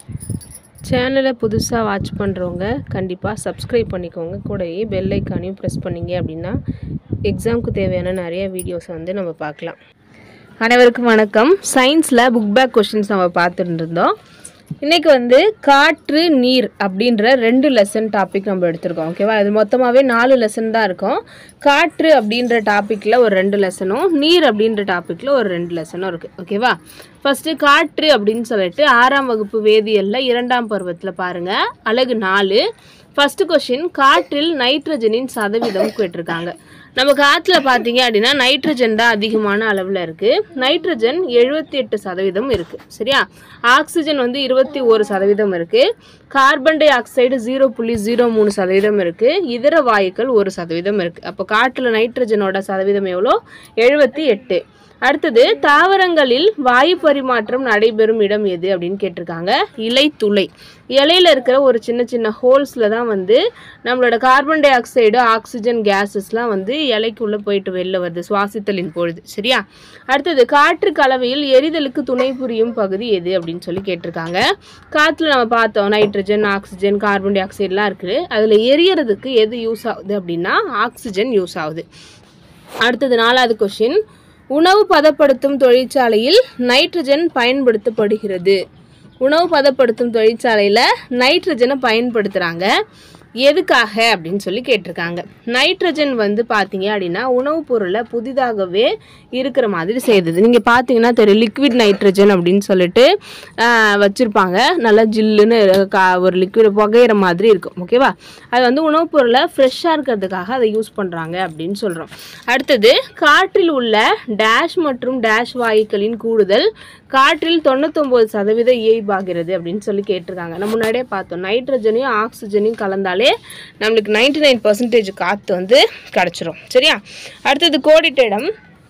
சேனலை புதுசாக வாட்ச் பண்ணுறவங்க கண்டிப்பாக சப்ஸ்கிரைப் பண்ணிக்கோங்க கூடவே பெல் ஐக்கானையும் ப்ரெஸ் பண்ணீங்க அப்படின்னா எக்ஸாமுக்கு தேவையான நிறைய வீடியோஸை வந்து நம்ம பார்க்கலாம் அனைவருக்கும் வணக்கம் சயின்ஸில் புக் பேக் கொஷின்ஸ் நம்ம பார்த்துட்டு இருந்தோம் இன்றைக்கி வந்து காற்று நீர் அப்படின்ற ரெண்டு லெசன் டாபிக் நம்ம எடுத்திருக்கோம் ஓகேவா இது மொத்தமாகவே நாலு லெசன் தான் இருக்கும் காற்று அப்படின்ற டாப்பிக்கில் ஒரு ரெண்டு லெசனும் நீர் அப்படின்ற டாப்பிக்கில் ஒரு ரெண்டு லெசனும் இருக்குது ஓகேவா ஃபஸ்ட்டு காற்று அப்படின்னு சொல்லிட்டு ஆறாம் வகுப்பு வேதியியலில் இரண்டாம் பருவத்தில் பாருங்கள் அழகு நாலு ஃபஸ்ட்டு கொஷின் காற்றில் நைட்ரஜனின் சதவீதம் கேட்டிருக்காங்க நம்ம காற்றுல பார்த்தீங்க அப்படின்னா நைட்ரஜன் தான் அதிகமான அளவில் இருக்குது நைட்ரஜன் எழுபத்தி எட்டு சதவீதம் இருக்குது சரியா ஆக்சிஜன் வந்து இருபத்தி ஒரு சதவீதம் இருக்குது கார்பன் டை ஆக்சைடு ஜீரோ புள்ளி ஜீரோ மூணு சதவீதம் இருக்குது இதர வாயுக்கள் ஒரு சதவீதம் இருக்குது அப்போ காற்றில் நைட்ரஜனோட சதவீதம் எவ்வளோ எழுபத்தி எட்டு அடுத்தது தாவரங்களில் வாயு பரிமாற்றம் நடைபெறும் இடம் எது அப்படின்னு கேட்டிருக்காங்க இலை துளை இலையில இருக்கிற ஒரு சின்ன சின்ன ஹோல்ஸில் தான் வந்து நம்மளோட கார்பன் டை ஆக்சைடு ஆக்சிஜன் கேஸஸ்லாம் வந்து இலைக்குள்ளே போயிட்டு வெளில வருது சுவாசித்தலின் பொழுது சரியா அடுத்தது காற்று கலவையில் எரிதலுக்கு துணை புரியும் பகுதி எது அப்படின்னு சொல்லி கேட்டிருக்காங்க காற்றுல நம்ம பார்த்தோம் நைட்ரஜன் ஆக்சிஜன் கார்பன் டை ஆக்சைடுலாம் இருக்குது அதில் எரியறதுக்கு எது யூஸ் ஆகுது அப்படின்னா ஆக்சிஜன் யூஸ் ஆகுது அடுத்தது நாலாவது கொஷின் உணவு பதப்படுத்தும் தொழிற்சாலையில் நைட்ரஜன் பயன்படுத்தப்படுகிறது உணவு பதப்படுத்தும் தொழிற்சாலையில் நைட்ரஜனை பயன்படுத்துகிறாங்க எதுக்காக அப்படின்னு சொல்லி கேட்டிருக்காங்க நைட்ரஜன் வந்து பார்த்தீங்க அப்படின்னா உணவுப் பொருளை புதிதாகவே இருக்கிற மாதிரி செய்யுது நீங்கள் பார்த்தீங்கன்னா தெரியும் லிக்விட் நைட்ரஜன் அப்படின்னு சொல்லிட்டு வச்சுருப்பாங்க நல்லா ஜில்லுன்னு கா ஒரு லிக்விட் புகையிற மாதிரி இருக்கும் ஓகேவா அது வந்து உணவுப் பொருளை ஃப்ரெஷ்ஷாக இருக்கிறதுக்காக அதை யூஸ் பண்ணுறாங்க அப்படின்னு சொல்கிறோம் அடுத்தது காற்றில் உள்ள டேஷ் மற்றும் டேஷ் வாயுக்களின் கூடுதல் காற்றில் தொண்ணூத்தொம்பது சதவீத இயல்பாகிறது அப்படின்னு சொல்லி கேட்டிருக்காங்க நம்ம முன்னாடியே பார்த்தோம் நைட்ரஜனையும் ஆக்சிஜனையும் கலந்தாலே நம்மளுக்கு நைன்டி நைன் பர்சன்டேஜ் காற்று வந்து கிடச்சிரும் சரியா அடுத்தது கோடிட்ட இடம்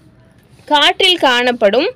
காற்றில் காணப்படும்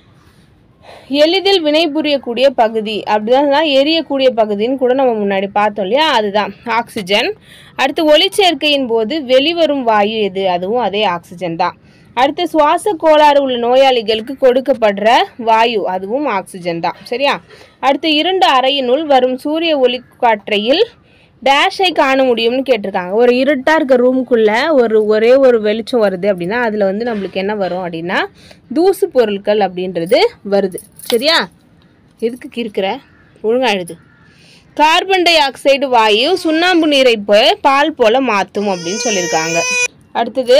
எளிதில் வினைபுரியக்கூடிய பகுதி அப்படிதான் தான் எரியக்கூடிய பகுதின்னு கூட நம்ம முன்னாடி பார்த்தோம் இல்லையா அதுதான் ஆக்சிஜன் அடுத்து ஒளிச்சேர்க்கையின் போது வெளிவரும் வாயு எது அதுவும் அதே ஆக்சிஜன் தான் அடுத்து சுவாச கோளாறு உள்ள நோயாளிகளுக்கு கொடுக்கப்படுற வாயு அதுவும் ஆக்சிஜன் தான் சரியா அடுத்து இரண்டு அறையினுள் வரும் சூரிய ஒளி காற்றையில் டேஷை காண முடியும்னு கேட்டிருக்காங்க ஒரு இருட்டாக இருக்க ரூமுக்குள்ளே ஒரு ஒரே ஒரு வெளிச்சம் வருது அப்படின்னா அதில் வந்து நம்மளுக்கு என்ன வரும் அப்படின்னா தூசு பொருட்கள் அப்படின்றது வருது சரியா எதுக்கு இருக்கிற ஒழுங்காயிடுது கார்பன் டை ஆக்சைடு வாயு சுண்ணாம்பு நீரை பால் போல மாற்றும் அப்படின்னு சொல்லியிருக்காங்க அடுத்தது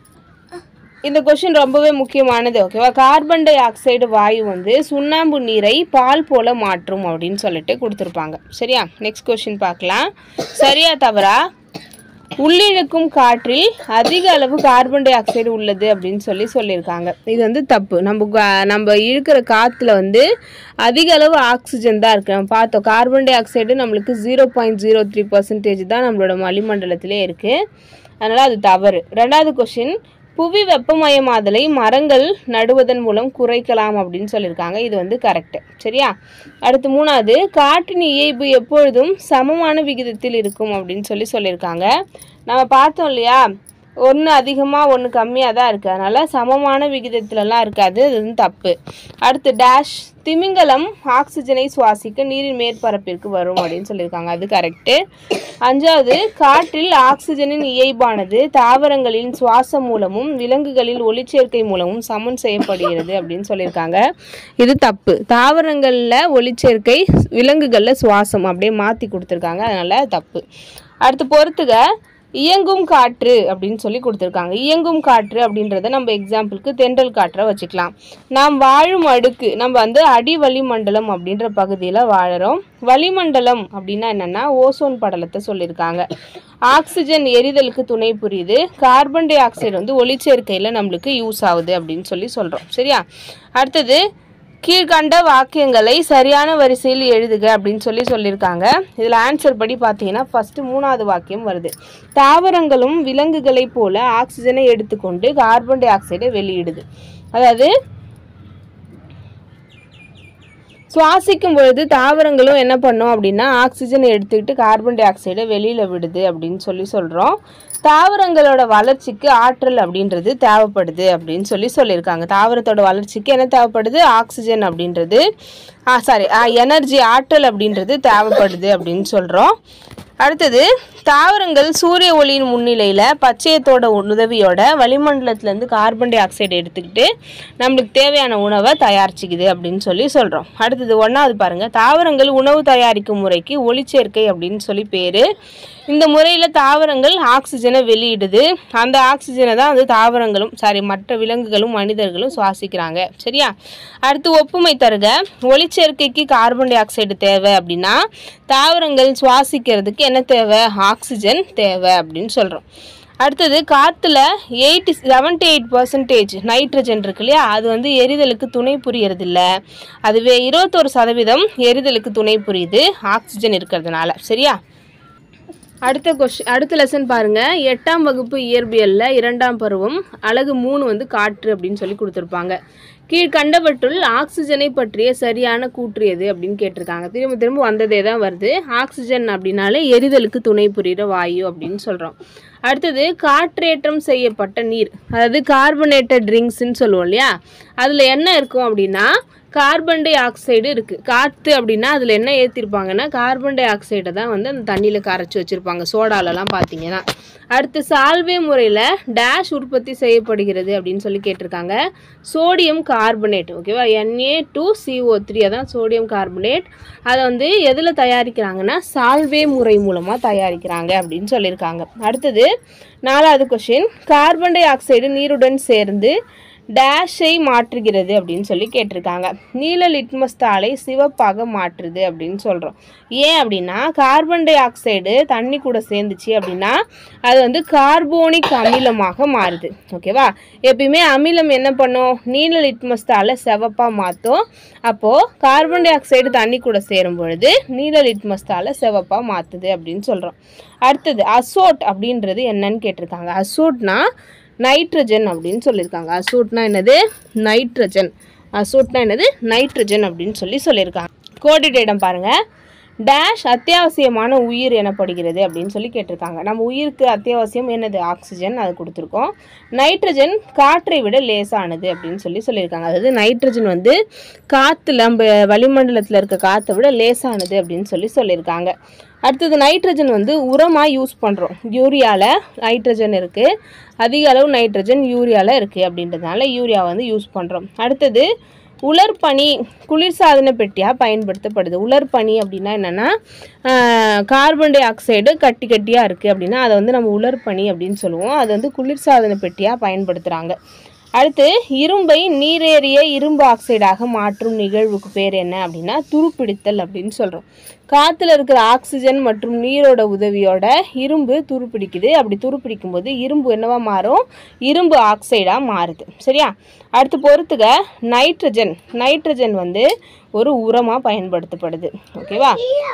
இந்த கொஷின் ரொம்பவே முக்கியமானது ஓகேவா கார்பன் டை ஆக்சைடு வாயு வந்து சுண்ணாம்பு நீரை பால் போல மாற்றும் அப்படின்னு சொல்லிட்டு கொடுத்துருப்பாங்க சரியா நெக்ஸ்ட் கொஷின் பார்க்கலாம் சரியா தவறா உள்ளிழுக்கும் காற்றில் அதிக அளவு கார்பன் டை ஆக்சைடு உள்ளது அப்படின்னு சொல்லி சொல்லியிருக்காங்க இது வந்து தப்பு நம்ம நம்ம இழுக்கிற காற்றுல வந்து அதிக அளவு ஆக்சிஜன் தான் இருக்குது நம்ம பார்த்தோம் கார்பன் டை ஆக்சைடு நம்மளுக்கு zero point zero three percentage தான் நம்மளோட வளிமண்டலத்திலே இருக்குது அதனால் அது தவறு ரெண்டாவது கொஷின் புவி வெப்பமயமாதலை மரங்கள் நடுவதன் மூலம் குறைக்கலாம் அப்படின்னு சொல்லியிருக்காங்க இது வந்து கரெக்டு சரியா அடுத்து மூணாவது காற்றின் இயல்பு எப்பொழுதும் சமமான விகிதத்தில் இருக்கும் அப்படின்னு சொல்லி சொல்லியிருக்காங்க நம்ம பார்த்தோம் இல்லையா ஒன்று அதிகமாக ஒன்று கம்மியாக தான் இருக்குது அதனால் சமமான விகிதத்துலலாம் இருக்காது அது வந்து தப்பு அடுத்து டேஷ் திமிங்கலம் ஆக்சிஜனை சுவாசிக்க நீரின் மேற்பரப்பிற்கு வரும் அப்படின்னு சொல்லியிருக்காங்க அது கரெக்டு அஞ்சாவது காற்றில் ஆக்சிஜனின் இயல்பானது தாவரங்களின் சுவாசம் மூலமும் விலங்குகளில் ஒளிச்சேர்க்கை மூலமும் சமன் செய்யப்படுகிறது அப்படின்னு சொல்லியிருக்காங்க இது தப்பு தாவரங்களில் ஒளிச்சேர்க்கை விலங்குகளில் சுவாசம் அப்படியே மாற்றி கொடுத்துருக்காங்க அதனால் தப்பு அடுத்து பொறுத்துக இயங்கும் காற்று அப்படின்னு சொல்லி கொடுத்துருக்காங்க இயங்கும் காற்று அப்படின்றத நம்ம எக்ஸாம்பிளுக்கு தென்றல் காற்றை வச்சுக்கலாம் நாம் வாழும் அடுக்கு நம்ம வந்து அடி வளிமண்டலம் அப்படின்ற பகுதியில் வாழறோம் வளிமண்டலம் அப்படின்னா என்னென்னா ஓசோன் படலத்தை சொல்லியிருக்காங்க ஆக்சிஜன் எரிதலுக்கு துணை புரியுது கார்பன் டை ஆக்சைடு வந்து ஒளிச்சேர்க்கையில் நம்மளுக்கு யூஸ் ஆகுது அப்படின்னு சொல்லி சொல்கிறோம் சரியா அடுத்தது கீழ்கண்ட வாக்கியங்களை சரியான வரிசையில் எழுதுக அப்படின்னு சொல்லி சொல்லியிருக்காங்க இதில் ஆன்சர் படி பார்த்தீங்கன்னா ஃபஸ்ட்டு மூணாவது வாக்கியம் வருது தாவரங்களும் விலங்குகளைப் போல ஆக்சிஜனை எடுத்துக்கொண்டு கார்பன் டை ஆக்சைடை வெளியிடுது அதாவது சுவாசிக்கும் பொழுது தாவரங்களும் என்ன பண்ணும் அப்படின்னா ஆக்சிஜனை எடுத்துக்கிட்டு கார்பன் டை ஆக்சைடை வெளியில் விடுது அப்படின்னு சொல்லி சொல்கிறோம் தாவரங்களோட வளர்ச்சிக்கு ஆற்றல் அப்படின்றது தேவைப்படுது அப்படின்னு சொல்லி சொல்லியிருக்காங்க தாவரத்தோட வளர்ச்சிக்கு என்ன தேவைப்படுது ஆக்சிஜன் அப்படின்றது சாரி எனர்ஜி ஆற்றல் அப்படின்றது தேவைப்படுது அப்படின்னு சொல்கிறோம் அடுத்தது தாவரங்கள் சூரிய ஒளியின் முன்னிலையில் பச்சையத்தோட உதவியோட வளிமண்டலத்திலேருந்து கார்பன் டை ஆக்சைடு எடுத்துக்கிட்டு நம்மளுக்கு தேவையான உணவை தயாரிச்சுக்குது அப்படின்னு சொல்லி சொல்கிறோம் அடுத்தது ஒன்றாவது பாருங்கள் தாவரங்கள் உணவு தயாரிக்கும் முறைக்கு ஒளிச்சேர்க்கை அப்படின்னு சொல்லி பேர் இந்த முறையில் தாவரங்கள் ஆக்சிஜனை வெளியிடுது அந்த ஆக்சிஜனை தான் வந்து தாவரங்களும் சாரி மற்ற விலங்குகளும் மனிதர்களும் சுவாசிக்கிறாங்க சரியா அடுத்து ஒப்புமை தருக ஒளிச்சேர்க்கைக்கு கார்பன் டை ஆக்சைடு தேவை அப்படின்னா தாவரங்கள் சுவாசிக்கிறதுக்கு என்ன தேவை ஆக்சிஜன் தேவை அப்படின்னு சொல்கிறோம் அடுத்தது காற்றுல eighty seventy eight percentage nitrogen இருக்கு இல்லையா அது வந்து எரிதலுக்கு துணை புரியறதில்ல அதுவே இருபத்தோரு சதவீதம் எரிதலுக்கு துணை புரியுது ஆக்சிஜன் இருக்கிறதுனால சரியா அடுத்த கொஷ் அடுத்த லெசன் பாருங்க எட்டாம் வகுப்பு இயற்பியல்ல இரண்டாம் பருவம் அழகு மூணு வந்து காற்று அப்படின்னு சொல்லி கொடுத்துருப்பாங்க கீழ்கண்டவற்றுள் ஆக்சிஜனை பற்றிய சரியான கூற்று எது அப்படின்னு கேட்டிருக்காங்க திரும்ப திரும்ப வந்ததே தான் வருது ஆக்சிஜன் அப்படின்னாலே எரிதலுக்கு துணை புரிகிற வாயு அப்படின்னு சொல்கிறோம் அடுத்தது காற்றேற்றம் செய்யப்பட்ட நீர் அதாவது கார்பனேட்டட் ட்ரிங்க்ஸ்ன்னு சொல்லுவோம் இல்லையா அதில் என்ன இருக்கும் அப்படின்னா கார்பன் டை ஆக்சைடு இருக்குது காற்று அப்படின்னா அதில் என்ன ஏற்றிருப்பாங்கன்னா கார்பன் டை ஆக்சைடை தான் வந்து அந்த தண்ணியில் கரைச்சி வச்சுருப்பாங்க சோடாலலாம் பார்த்தீங்கன்னா அடுத்து சால்வே முறையில் டேஷ் உற்பத்தி செய்யப்படுகிறது அப்படின்னு சொல்லி கேட்டிருக்காங்க சோடியம் கார்பனேட் ஓகேவா என்ஏ டூ சிஓ த்ரீ அதான் சோடியம் கார்பனேட் அதை வந்து எதில் தயாரிக்கிறாங்கன்னா சால்வே முறை மூலமாக தயாரிக்கிறாங்க அப்படின்னு சொல்லியிருக்காங்க அடுத்தது நாலாவது கொஷின் கார்பன் டை ஆக்சைடு நீருடன் சேர்ந்து டேஷை மாற்றுகிறது அப்படின்னு சொல்லி கேட்டிருக்காங்க நீல லிட்மஸ் தாளை சிவப்பாக மாற்றுது அப்படின்னு சொல்கிறோம் ஏன் அப்படின்னா கார்பன் டை ஆக்சைடு தண்ணி கூட சேர்ந்துச்சு அப்படின்னா அது வந்து கார்போனிக் அமிலமாக மாறுது ஓகேவா எப்பயுமே அமிலம் என்ன பண்ணும் நீல லிட்மஸ் தாளை சிவப்பாக மாற்றும் அப்போது கார்பன் டை ஆக்சைடு தண்ணி கூட சேரும் பொழுது நீல லிட்மஸ் தாளை சிவப்பாக மாற்றுது அப்படின்னு சொல்கிறோம் அடுத்தது அசோட் அப்படின்றது என்னன்னு கேட்டிருக்காங்க அசோட்னா நைட்ரஜன் அப்படின்னு சொல்லியிருக்காங்க அசோட்னா என்னது நைட்ரஜன் அசோட்னா என்னது நைட்ரஜன் அப்படின்னு சொல்லி சொல்லியிருக்காங்க கோடிட்டேடம் பாருங்க டேஷ் அத்தியாவசியமான உயிர் எனப்படுகிறது அப்படின்னு சொல்லி கேட்டிருக்காங்க நம்ம உயிருக்கு அத்தியாவசியம் என்னது ஆக்சிஜன் அது கொடுத்துருக்கோம் நைட்ரஜன் காற்றை விட லேசானது அப்படின்னு சொல்லி சொல்லியிருக்காங்க அதாவது நைட்ரஜன் வந்து காற்றுல நம்ம வளிமண்டலத்தில் இருக்க காற்றை விட லேசானது அப்படின்னு சொல்லி சொல்லியிருக்காங்க அடுத்தது நைட்ரஜன் வந்து உரமாக யூஸ் பண்ணுறோம் யூரியாவில் நைட்ரஜன் இருக்குது அதிக அளவு நைட்ரஜன் யூரியாவில் இருக்குது அப்படின்றதுனால யூரியா வந்து யூஸ் பண்ணுறோம் அடுத்தது உலர்பனி குளிர்சாதன பெட்டியாக பயன்படுத்தப்படுது உலர்பனி அப்படின்னா என்னென்னா கார்பன் டை ஆக்சைடு கட்டி கட்டியாக இருக்குது அப்படின்னா அதை வந்து நம்ம உலர்பனி அப்படின்னு சொல்லுவோம் அது வந்து குளிர்சாதன பெட்டியாக பயன்படுத்துகிறாங்க அடுத்து இரும்பை நீரேறிய இரும்பு ஆக்சைடாக மாற்றும் நிகழ்வுக்கு பேர் என்ன அப்படின்னா துருப்பிடித்தல் அப்படின்னு சொல்கிறோம் காற்றுல இருக்கிற ஆக்சிஜன் மற்றும் நீரோட உதவியோட இரும்பு துருப்பிடிக்குது அப்படி துருப்பிடிக்கும் போது இரும்பு என்னவா மாறும் இரும்பு ஆக்சைடாக மாறுது சரியா அடுத்து பொறுத்துக நைட்ரஜன் நைட்ரஜன் வந்து ஒரு உரமாக பயன்படுத்தப்படுது ஓகேவா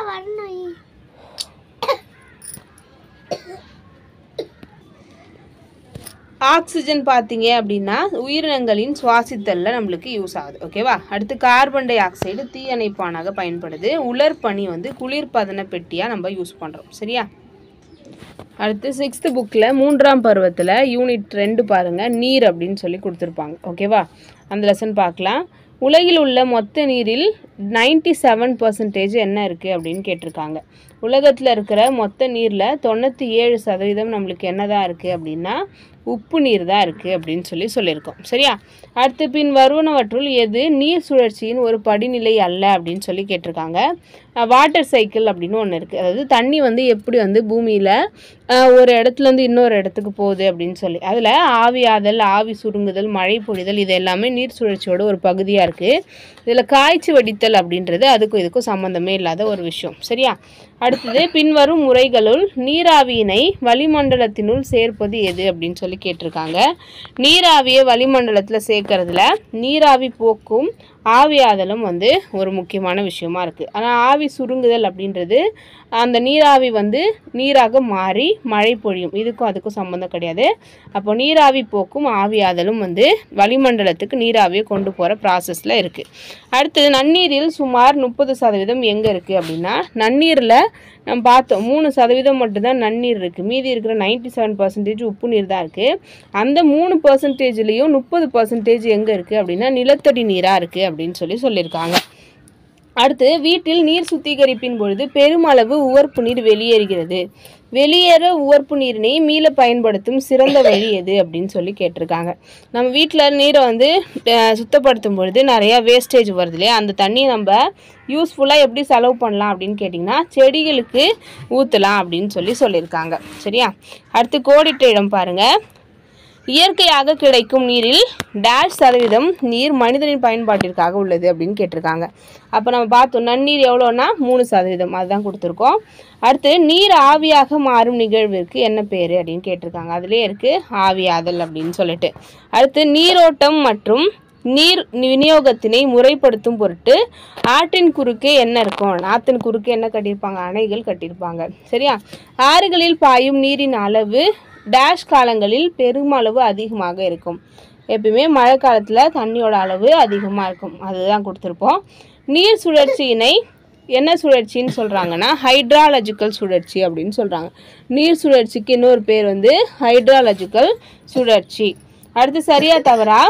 ஆக்சிஜன் பார்த்தீங்க அப்படின்னா உயிரினங்களின் சுவாசித்தலில் நம்மளுக்கு யூஸ் ஆகுது ஓகேவா அடுத்து கார்பன் டை ஆக்சைடு தீயணைப்பானாக பயன்படுது உலர்பனி வந்து குளிர்பதன பெட்டியாக நம்ம யூஸ் பண்ணுறோம் சரியா அடுத்து சிக்ஸ்த்து புக்கில் மூன்றாம் பருவத்தில் யூனிட் ரெண்டு பாருங்கள் நீர் அப்படின்னு சொல்லி கொடுத்துருப்பாங்க ஓகேவா அந்த லெசன் பார்க்கலாம் உலகில் உள்ள மொத்த நீரில் நைன்டி செவன் பர்சன்டேஜ் என்ன இருக்குது அப்படின்னு கேட்டிருக்காங்க உலகத்தில் இருக்கிற மொத்த நீரில் தொண்ணூற்றி ஏழு சதவீதம் நம்மளுக்கு என்னதான் இருக்குது அப்படின்னா உப்பு நீர் தான் இருக்குது அப்படின்னு சொல்லி சொல்லியிருக்கோம் சரியா அடுத்து பின் வருவனவற்றுள் எது நீர் சுழற்சியின் ஒரு படிநிலை அல்ல அப்படின்னு சொல்லி கேட்டிருக்காங்க வாட்டர் சைக்கிள் அப்படின்னு ஒன்று இருக்குது அதாவது தண்ணி வந்து எப்படி வந்து பூமியில் ஒரு இடத்துலேருந்து இன்னொரு இடத்துக்கு போகுது அப்படின்னு சொல்லி அதில் ஆவியாதல் ஆவி சுருங்குதல் மழை பொழிதல் இது எல்லாமே நீர் சுழற்சியோட ஒரு பகுதியாக இருக்குது இதில் காய்ச்சி வடித்தல் அப்படின்றது அதுக்கும் இதுக்கும் சம்மந்தமே இல்லாத ஒரு விஷயம் சரியா அடுத்தது பின்வரும் முறைகளுள் நீராவியினை வளிமண்டலத்தினுள் சேர்ப்பது எது அப்படின்னு சொல்லி கேட்டிருக்காங்க நீராவியை வளிமண்டலத்தில் சேர்க்கறதுல நீராவி போக்கும் ஆவியாதலும் வந்து ஒரு முக்கியமான விஷயமா இருக்குது ஆனால் ஆவி சுருங்குதல் அப்படின்றது அந்த நீராவி வந்து நீராக மாறி மழை பொழியும் இதுக்கும் அதுக்கும் சம்மந்தம் கிடையாது அப்போ நீராவி போக்கும் ஆவியாதலும் வந்து வளிமண்டலத்துக்கு நீராவியை கொண்டு போகிற ப்ராசஸில் இருக்குது அடுத்து நன்னீரில் சுமார் முப்பது சதவீதம் எங்கே இருக்குது அப்படின்னா நன்னீரில் நம்ம பார்த்தோம் மூணு சதவீதம் மட்டும்தான் நன்னீர் இருக்குது மீதி இருக்கிற நைன்டி செவன் பர்சன்டேஜ் உப்பு நீர் தான் இருக்குது அந்த மூணு பர்சன்டேஜ்லேயும் முப்பது பர்சன்டேஜ் எங்கே இருக்குது அப்படின்னா நிலத்தடி நீராக இருக்குது அப்படின்னு சொல்லி சொல்லியிருக்காங்க அடுத்து வீட்டில் நீர் சுத்திகரிப்பின் பொழுது பெருமளவு உவர்ப்பு நீர் வெளியேறுகிறது வெளியேற உவர்ப்பு நீரினை மீள பயன்படுத்தும் சிறந்த வழி எது அப்படின்னு சொல்லி கேட்டிருக்காங்க நம்ம வீட்டில் நீரை வந்து அஹ், சுத்தப்படுத்தும் பொழுது நிறையா வேஸ்டேஜ் வருது இல்லையா அந்த தண்ணியை நம்ம யூஸ்ஃபுல்லாக எப்படி செலவு பண்ணலாம் அப்படின்னு கேட்டிங்கன்னா செடிகளுக்கு ஊற்றலாம் அப்படின்னு சொல்லி சொல்லியிருக்காங்க சரியா அடுத்து கோடிட்ட இடம் பாருங்கள் இயற்கையாக கிடைக்கும் நீரில் டேஷ் சதவீதம் நீர் மனிதனின் பயன்பாட்டிற்காக உள்ளது அப்படின்னு கேட்டிருக்காங்க அப்போ நம்ம பார்த்தோம் நன்னீர் எவ்வளோன்னா மூணு சதவீதம் அதுதான் கொடுத்துருக்கோம் அடுத்து நீர் ஆவியாக மாறும் நிகழ்விற்கு என்ன பேர் அப்படின்னு கேட்டிருக்காங்க அதுலேயே இருக்குது ஆவியாதல் அப்படின்னு சொல்லிட்டு அடுத்து நீரோட்டம் மற்றும் நீர் விநியோகத்தினை முறைப்படுத்தும் பொருட்டு ஆற்றின் குறுக்கே என்ன இருக்கும் ஆற்றின் குறுக்கே என்ன கட்டியிருப்பாங்க அணைகள் கட்டியிருப்பாங்க சரியா ஆறுகளில் பாயும் நீரின் அளவு டேஷ் காலங்களில் பெருமளவு அதிகமாக இருக்கும் எப்பயுமே மழை காலத்தில் தண்ணியோட அளவு அதிகமாக இருக்கும் அதுதான் கொடுத்துருப்போம் நீர் சுழற்சியினை என்ன சுழற்சின்னு சொல்கிறாங்கன்னா ஹைட்ராலஜிக்கல் சுழற்சி அப்படின்னு சொல்கிறாங்க நீர் சுழற்சிக்கு இன்னொரு பேர் வந்து ஹைட்ராலஜிக்கல் சுழற்சி அடுத்து சரியா தவறா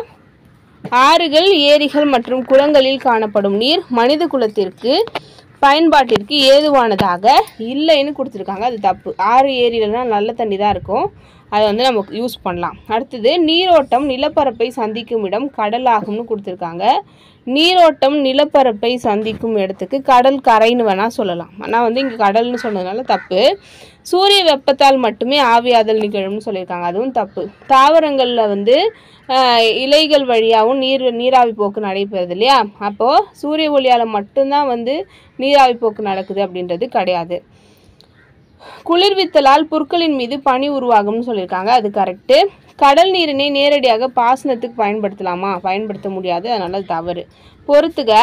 ஆறுகள் ஏரிகள் மற்றும் குளங்களில் காணப்படும் நீர் மனித குலத்திற்கு பயன்பாட்டிற்கு ஏதுவானதாக இல்லைன்னு கொடுத்துருக்காங்க அது தப்பு ஆறு ஏரியிலலாம் நல்ல தண்ணி தான் இருக்கும் அதை வந்து நம்ம யூஸ் பண்ணலாம் அடுத்தது நீரோட்டம் நிலப்பரப்பை சந்திக்கும் இடம் கடல் ஆகும்னு கொடுத்துருக்காங்க நீரோட்டம் நிலப்பரப்பை சந்திக்கும் இடத்துக்கு கடல் கரைன்னு வேணால் சொல்லலாம் ஆனால் வந்து இங்கே கடல்னு சொன்னதுனால தப்பு சூரிய வெப்பத்தால் மட்டுமே ஆவியாதல் நிகழும்னு சொல்லியிருக்காங்க அதுவும் தப்பு தாவரங்களில் வந்து ஆஹ், இலைகள் வழியாகவும் நீர் நீராவி போக்கு நடைபெறுது இல்லையா அப்போது சூரிய ஒளியால் மட்டும்தான் வந்து நீராவி போக்கு நடக்குது அப்படின்றது கிடையாது குளிர்வித்தலால் புற்களின் மீது பனி உருவாகும்னு சொல்லியிருக்காங்க அது கரெக்டு கடல் நீரினை நேரடியாக பாசனத்துக்கு பயன்படுத்தலாமா பயன்படுத்த முடியாது அதனால அது தவறு பொறுத்துக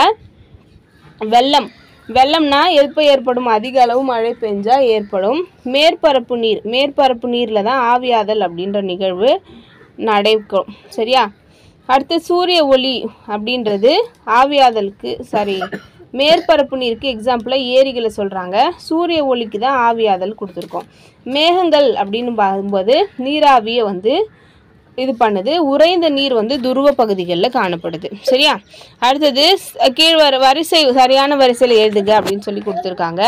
வெள்ளம் வெள்ளம்னா எப்போ ஏற்படும் அதிக அளவு மழை பெஞ்சா ஏற்படும் மேற்பரப்பு நீர் மேற்பரப்பு நீரில் தான் ஆவியாதல் அப்படின்ற நிகழ்வு நடைபெறும் சரியா அடுத்து சூரிய ஒளி அப்படின்றது ஆவியாதலுக்கு சாரி மேற்பரப்பு நீருக்கு எக்ஸாம்பிளாக ஏரிகளை சொல்கிறாங்க சூரிய ஒளிக்கு தான் ஆவியாதல் கொடுத்துருக்கோம் மேகங்கள் அப்படின்னு பார்க்கும்போது நீராவியை வந்து இது பண்ணுது உறைந்த நீர் வந்து துருவ பகுதிகளில் காணப்படுது சரியா அடுத்தது ஸ்- கீழ் வர வரிசை சரியான வரிசையில் எழுதுங்க அப்படின்னு சொல்லி கொடுத்துருக்காங்க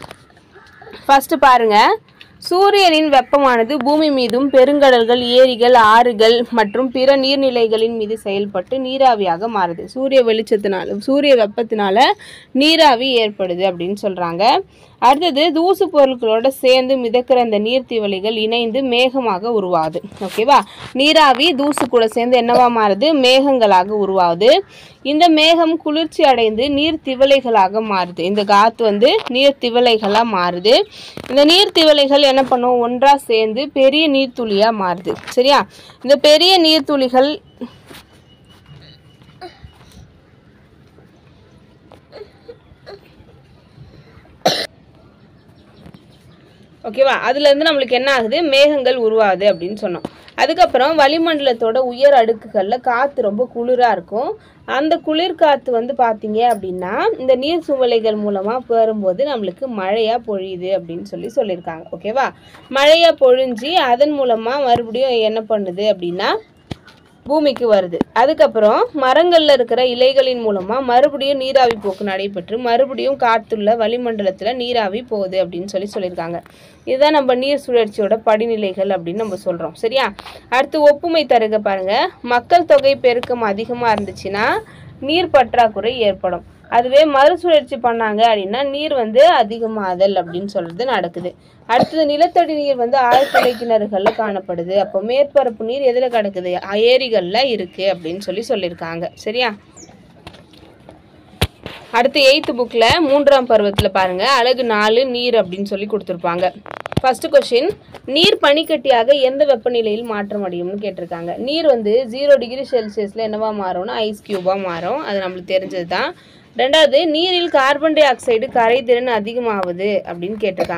ஃபர்ஸ்ட் பாருங்க சூரியனின் வெப்பமானது பூமி மீதும் பெருங்கடல்கள் ஏரிகள் ஆறுகள் மற்றும் பிற நீர்நிலைகளின் மீது செயல்பட்டு நீராவியாக மாறுது சூரிய வெளிச்சத்தினால சூரிய வெப்பத்தினால நீராவி ஏற்படுது அப்படின்னு சொல்றாங்க அடுத்தது தூசு பொருட்களோட சேர்ந்து மிதக்கிற அந்த நீர்த்திவளிகள் இணைந்து மேகமாக உருவாகுது ஓகேவா நீராவி தூசு கூட சேர்ந்து என்னவா மாறுது மேகங்களாக உருவாகுது இந்த மேகம் குளிர்ச்சி அடைந்து நீர் திவலைகளாக மாறுது இந்த காத்து வந்து நீர் திவலைகளாக மாறுது இந்த நீர் திவலைகள் என்ன பண்ணும் ஒன்றா சேர்ந்து பெரிய நீர்த்துளியாக மாறுது சரியா இந்த பெரிய நீர்த்துளிகள் ஓகேவா அதுலேருந்து நம்மளுக்கு என்ன ஆகுது மேகங்கள் உருவாகுது அப்படின்னு சொன்னோம் அதுக்கப்புறம் வளிமண்டலத்தோட உயர் அடுக்குகளில் காற்று ரொம்ப குளிராக இருக்கும் அந்த குளிர் காற்று வந்து பார்த்தீங்க அப்படின்னா இந்த நீர் சுவலைகள் மூலமாக பெறும்போது நம்மளுக்கு மழையாக பொழியுது அப்படின்னு சொல்லி சொல்லியிருக்காங்க ஓகேவா மழையாக பொழிஞ்சு அதன் மூலமாக மறுபடியும் என்ன பண்ணுது அப்படின்னா பூமிக்கு வருது அதுக்கப்புறம் மரங்கள்ல இருக்கிற இலைகளின் மூலமா மறுபடியும் நீராவி போக்கு நடைபெற்று மறுபடியும் காற்றுள்ள வளிமண்டலத்துல நீராவி போகுது அப்படின்னு சொல்லி சொல்லியிருக்காங்க இதுதான் நம்ம நீர் சுழற்சியோட படிநிலைகள் அப்படின்னு நம்ம சொல்றோம் சரியா அடுத்து ஒப்புமை தருக பாருங்க மக்கள் தொகை பெருக்கம் அதிகமா இருந்துச்சுன்னா நீர் பற்றாக்குறை ஏற்படும் அதுவே மறுசுழற்சி பண்ணாங்க அப்படின்னா நீர் வந்து அதிகமாதல் அப்படின்னு சொல்றது நடக்குது அடுத்தது நிலத்தடி நீர் வந்து ஆழ்துளை கிணறுகள்ல காணப்படுது அப்போ மேற்பரப்பு நீர் எதுல கிடக்குது ஏரிகள்ல இருக்கு அப்படின்னு சொல்லி சொல்லியிருக்காங்க சரியா அடுத்து எயித்து புக்கில் மூன்றாம் பருவத்தில் பாருங்க அழகு நாலு நீர் அப்படின்னு சொல்லி கொடுத்துருப்பாங்க ஃபர்ஸ்ட் கொஷின் நீர் பனிக்கட்டியாக எந்த வெப்பநிலையில் மாற்றம் அடையும்னு கேட்டிருக்காங்க நீர் வந்து ஜீரோ டிகிரி செல்சியஸில் என்னவா மாறும்னா ஐஸ் கியூபாக மாறும் அது நம்மளுக்கு தெரிஞ்சது தான் ரெண்டாவது நீரில் கார்பன் டை ஆக்சைடு கரைதிறன் அதிகமாகுது அப்படின்னு கேட்டிருக்காங்க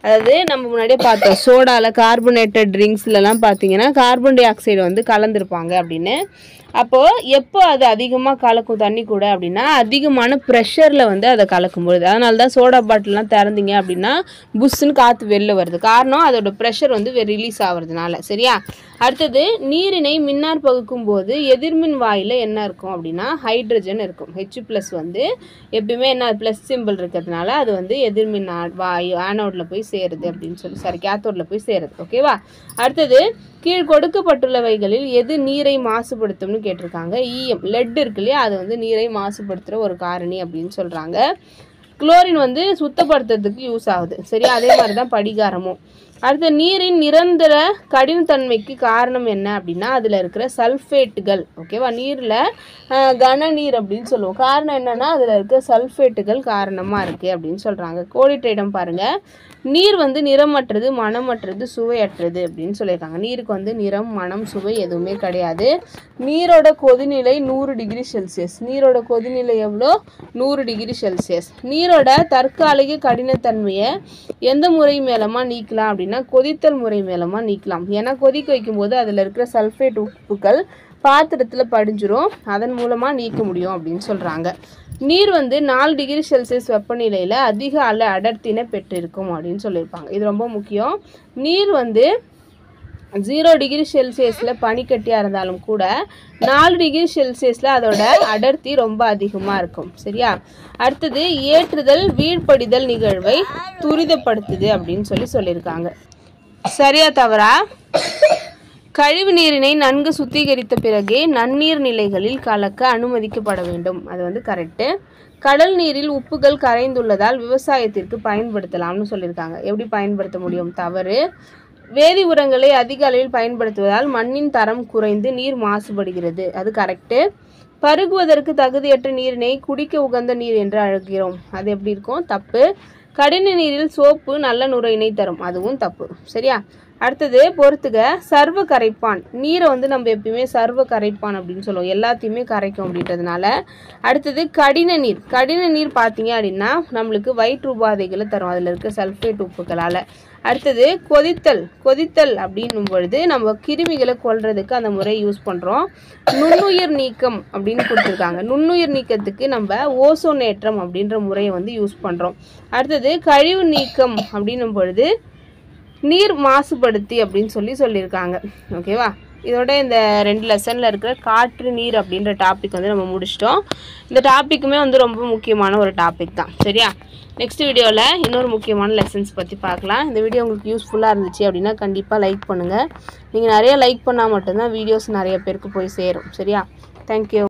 அதாவது நம்ம முன்னாடியே பார்த்தோம் சோடாவில் கார்பனேட்டட் ட்ரிங்க்ஸ்லலாம் பார்த்தீங்கன்னா கார்பன் டை ஆக்சைடு வந்து கலந்துருப்பாங்க அப்படின்னு அப்போது எப்போ அது அதிகமாக கலக்கும் தண்ணி கூட அப்படின்னா அதிகமான ப்ரெஷரில் வந்து அதை கலக்கும்பொழுது அதனால தான் சோடா பாட்டில்லாம் திறந்தீங்க அப்படின்னா புஷ்ஷுன்னு காற்று வெளில வருது காரணம் அதோட ப்ரெஷர் வந்து ரிலீஸ் ஆகுறதுனால சரியா அடுத்தது நீரினை மின்னார் பகுக்கும் போது எதிர்மின் வாயில் என்ன இருக்கும் அப்படின்னா ஹைட்ரஜன் இருக்கும் ஹெச் ப்ளஸ் வந்து எப்பயுமே என்ன ப்ளஸ் சிம்பிள் இருக்கிறதுனால அது வந்து எதிர்மின் ஆ- வாயு ஆனோடில் போய் சேருது அப்படின்னு சொல்லி சாரி கேத்தோடில் போய் சேருது ஓகேவா அடுத்தது கீழ் கொடுக்கப்பட்டுள்ளவைகளில் எது நீரை மாசுபடுத்தும்னு கேட்டிருக்காங்க ஈயம் லெட் இருக்கு இல்லையா அது வந்து நீரை மாசுபடுத்துகிற ஒரு காரணி அப்படின்னு சொல்கிறாங்க குளோரின் வந்து சுத்தப்படுத்துறதுக்கு யூஸ் ஆகுது சரியா அதே மாதிரி தான் படிகாரமும் அடுத்து நீரின் நிரந்தர கடினத்தன்மைக்கு காரணம் என்ன அப்படின்னா அதில் இருக்கிற சல்ஃபேட்டுகள் ஓகேவா நீரில் கன நீர் அப்படின்னு சொல்லுவோம் காரணம் என்னன்னா அதில் இருக்க சல்ஃபேட்டுகள் காரணமாக இருக்குது அப்படின்னு சொல்கிறாங்க கோடிட்டைடம் பாருங்கள் நீர் வந்து நிறமற்றது மனமற்றது சுவையற்றது அப்படின்னு சொல்லியிருக்காங்க நீருக்கு வந்து நிறம் மனம் சுவை எதுவுமே கிடையாது நீரோட கொதிநிலை நூறு டிகிரி செல்சியஸ் நீரோட கொதிநிலை எவ்வளோ நூறு டிகிரி செல்சியஸ் நீரோட தற்காலிக கடினத்தன்மையை எந்த முறை மூலமாக நீக்கலாம் அப்படின்னா கொதித்தல் முறை மூலமாக நீக்கலாம் ஏன்னா கொதிக்க வைக்கும்போது அதில் இருக்கிற சல்ஃபேட் உப்புக்கள் பாத்திரத்தில் படிஞ்சிரும் அதன் மூலமாக நீக்க முடியும் அப்படின்னு சொல்கிறாங்க நீர் வந்து நாலு டிகிரி செல்சியஸ் வெப்பநிலையில் அதிக அல அடர்த்தினை பெற்றிருக்கும் அப்படின்னு சொல்லியிருப்பாங்க இது ரொம்ப முக்கியம் நீர் வந்து ஜீரோ டிகிரி செல்சியஸில் பனிக்கட்டியாக இருந்தாலும் கூட நாலு டிகிரி செல்சியஸில் அதோட அடர்த்தி ரொம்ப அதிகமாக இருக்கும் சரியா அடுத்தது ஏற்றுதல் வீழ்படிதல் நிகழ்வை துரிதப்படுத்துது அப்படின்னு சொல்லி சொல்லியிருக்காங்க சரியா தவறா கழிவு நீரினை நன்கு சுத்திகரித்த பிறகே நன்னீர் நிலைகளில் கலக்க அனுமதிக்கப்பட வேண்டும் அது வந்து கரெக்டு கடல் நீரில் உப்புகள் கரைந்துள்ளதால் விவசாயத்திற்கு பயன்படுத்தலாம்னு சொல்லியிருக்காங்க எப்படி பயன்படுத்த முடியும் தவறு வேதி உரங்களை அதிக அளவில் பயன்படுத்துவதால் மண்ணின் தரம் குறைந்து நீர் மாசுபடுகிறது அது கரெக்டு பருகுவதற்கு தகுதியற்ற நீரினை குடிக்க உகந்த நீர் என்று அழைக்கிறோம் அது எப்படி இருக்கும் தப்பு கடின நீரில் சோப்பு நல்ல நுரையினை தரும் அதுவும் தப்பு சரியா அடுத்தது பொறுத்துக சர்வ கரைப்பான் நீரை வந்து நம்ம எப்பயுமே சர்வ கரைப்பான் அப்படின்னு சொல்லுவோம் எல்லாத்தையுமே கரைக்கும் அப்படின்றதுனால அடுத்தது கடின நீர் கடின நீர் பார்த்தீங்க அப்படின்னா நம்மளுக்கு வயிற்று உபாதைகளை தரும் அதில் இருக்க சல்ஃபேட் உப்புகளால் அடுத்தது கொதித்தல் கொதித்தல் அப்படின்னும் பொழுது நம்ம கிருமிகளை கொல்றதுக்கு அந்த முறை யூஸ் பண்ணுறோம் நுண்ணுயிர் நீக்கம் அப்படின்னு கொடுத்துருக்காங்க நுண்ணுயிர் நீக்கத்துக்கு நம்ம ஓசோனேற்றம் அப்படின்ற முறையை வந்து யூஸ் பண்ணுறோம் அடுத்தது கழிவு நீக்கம் அப்படின்னும் பொழுது நீர் மாசுபடுத்தி அப்படின்னு சொல்லி சொல்லியிருக்காங்க ஓகேவா இதோட இந்த ரெண்டு லெசனில் இருக்கிற காற்று நீர் அப்படின்ற டாபிக் வந்து நம்ம முடிச்சிட்டோம் இந்த டாப்பிக்குமே வந்து ரொம்ப முக்கியமான ஒரு டாபிக் தான் சரியா நெக்ஸ்ட் வீடியோவில் இன்னொரு முக்கியமான லெசன்ஸ் பற்றி பார்க்கலாம் இந்த வீடியோ உங்களுக்கு யூஸ்ஃபுல்லாக இருந்துச்சு அப்படின்னா கண்டிப்பாக லைக் பண்ணுங்கள் நீங்கள் நிறைய லைக் பண்ணால் மட்டும்தான் வீடியோஸ் நிறைய பேருக்கு போய் சேரும் சரியா தேங்க்யூ